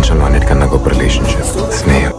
ప్రపంచంలో అన్నిటికన్నా గొప్ప రిలేషన్షిప్ స్నేహం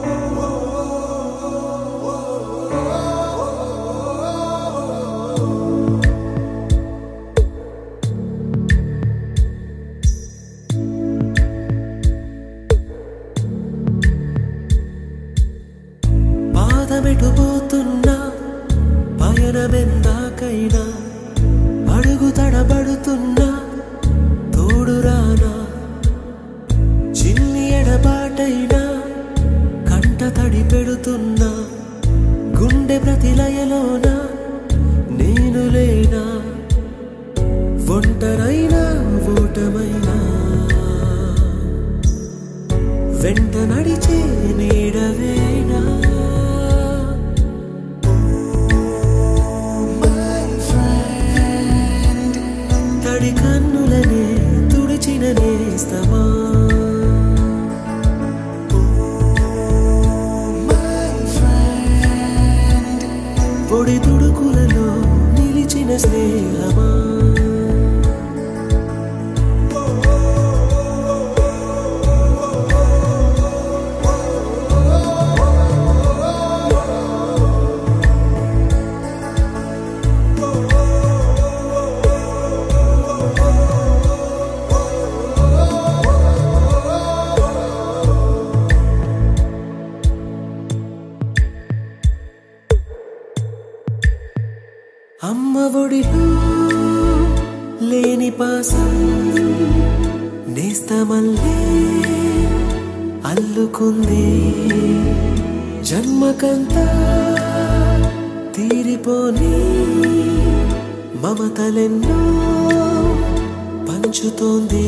పాదమెటుపోతున్నా పయనమెందాకైనా అడుగు తడబడుతున్నా తోడురానా చిన్ని ఎడబాటైనా కంట తడి పెడుతున్నా గుండె ప్రతిలయలోన నేను లేనా ఒంటరైనా ఓటమైనా వెంట నడిచే నీడవేనా తడి కన్నులనే తుడిచిన నేస్తమా పొడి తుడుకులలో నిలిచిన స్నేహమా అమ్మ ఒడిలో లేని పాసం నేస్తమల్లే అల్లుకుంది జన్మకంతా తీరిపోని మమతలెన్నో పంచుతోంది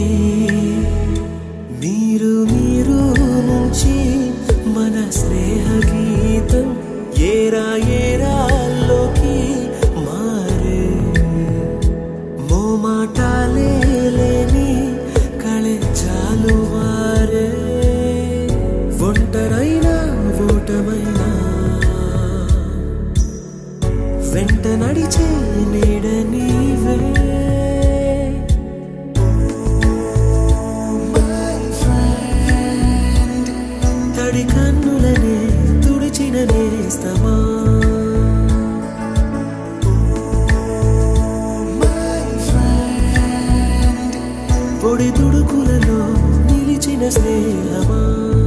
మీరు మీరు నుంచి మన స్నేహ గీతం ఏరా ఏరాల్లోకి మారే మోమాటాలే లేని కళೆ చాలు వారే ఒంటరైనా ఓటమైనా వెంట నడిచే నీడ నీవే తడి కన్నులనే తుడిచిన నేస్తమా పొడి తుడుకులలో నిలిచిన స్నేహమా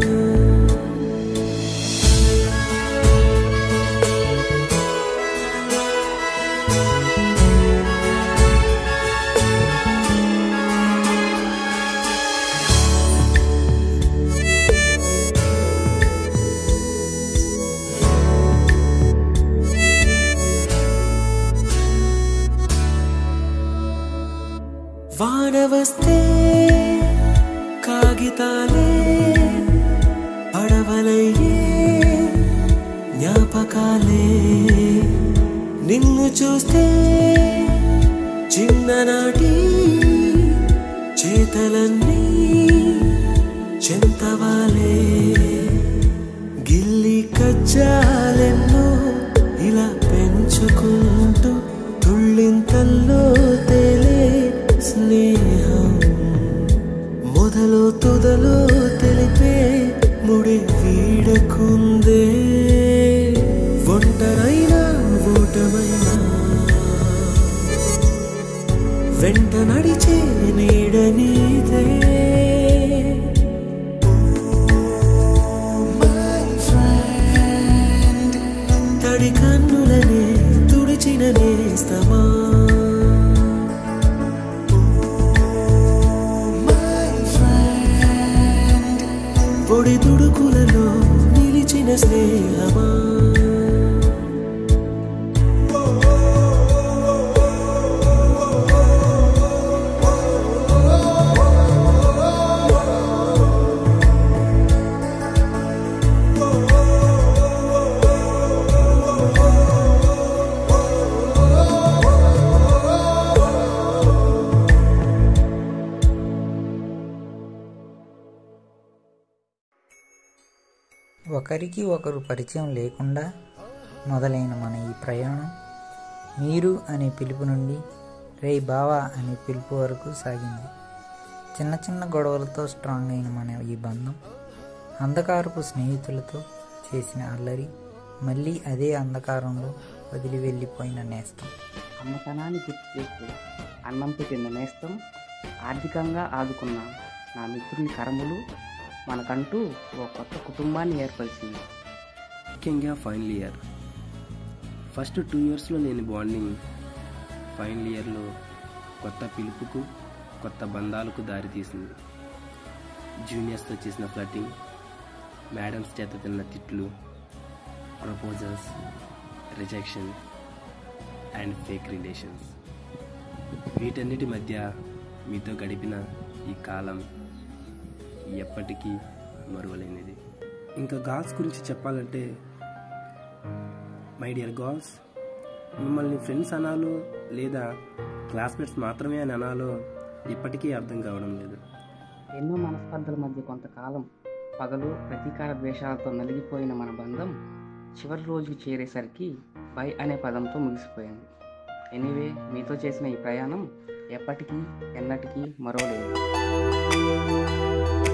వాన వస్తే కాగితాలే పడవలయ్యే జ్ఞాపకాలే నిన్ను చూస్తే చిన్ననాటి చేతలన్నీ చెంతవాలే గిల్లి కజ్జాలెన్నో ఇలా పెంచుకుంటూ తుళ్ళింతల్లో తేలే స్నేహం మొదలు తుదలో తెలిపే ముడి వీడకుందే ఒంటరైనా ఓటమైనా వెంట నడిచే నీడ నీదే తడి కన్నులనే తుడిచిన నేస్తమా పొడి తుడుకులలో నిలిచిన స్నేహమా ఒకరికి ఒకరు పరిచయం లేకుండా మొదలైన మన ఈ ప్రయాణం మీరు అనే పిలుపు నుండి రే బావా అనే పిలుపు వరకు సాగింది చిన్న చిన్న గొడవలతో స్ట్రాంగ్ అయిన మన ఈ బంధం అంధకారపు స్నేహితులతో చేసిన అల్లరి మళ్ళీ అదే అంధకారంలో వదిలి వెళ్ళిపోయిన నేస్తం అమ్మతనాన్ని గుర్తు చేస్తూ అన్నం పెట్టిన నేస్తం ఆర్థికంగా ఆదుకున్న నా మిత్రుని కరములు మనకంటూ ఓ కొత్త కుటుంబాన్ని ఏర్పరిచింది ముఖ్యంగా ఫైనల్ ఇయర్ ఫస్ట్ టూ ఇయర్స్లో లేని బాండింగ్ ఫైనల్ ఇయర్లో కొత్త పిలుపుకు కొత్త బంధాలకు దారితీసింది జూనియర్స్తో చేసిన ఫ్లటింగ్ మేడమ్స్ చేత తిన్న తిట్లు proposals rejection and fake relations వీటన్నిటి మధ్య మీతో గడిపిన ఈ కాలం ఎప్పటికీ మరువలేనిది ఇంకా గాల్స్ గురించి చెప్పాలంటే మై డియర్ గాల్స్ మిమ్మల్ని ఫ్రెండ్స్ అనాలో లేదా క్లాస్మేట్స్ మాత్రమే అని అనాలో ఇప్పటికీ అర్థం కావడం లేదు ఎన్నో మనస్పర్ధల మధ్య కొంతకాలం పగలు ప్రతీకార ద్వేషాలతో నలిగిపోయిన మన బంధం చివరి రోజుకి చేరేసరికి బై అనే పదంతో ముగిసిపోయింది ఎనీవే మీతో చేసిన ఈ ప్రయాణం ఎప్పటికీ ఎన్నటికీ మరోలేదు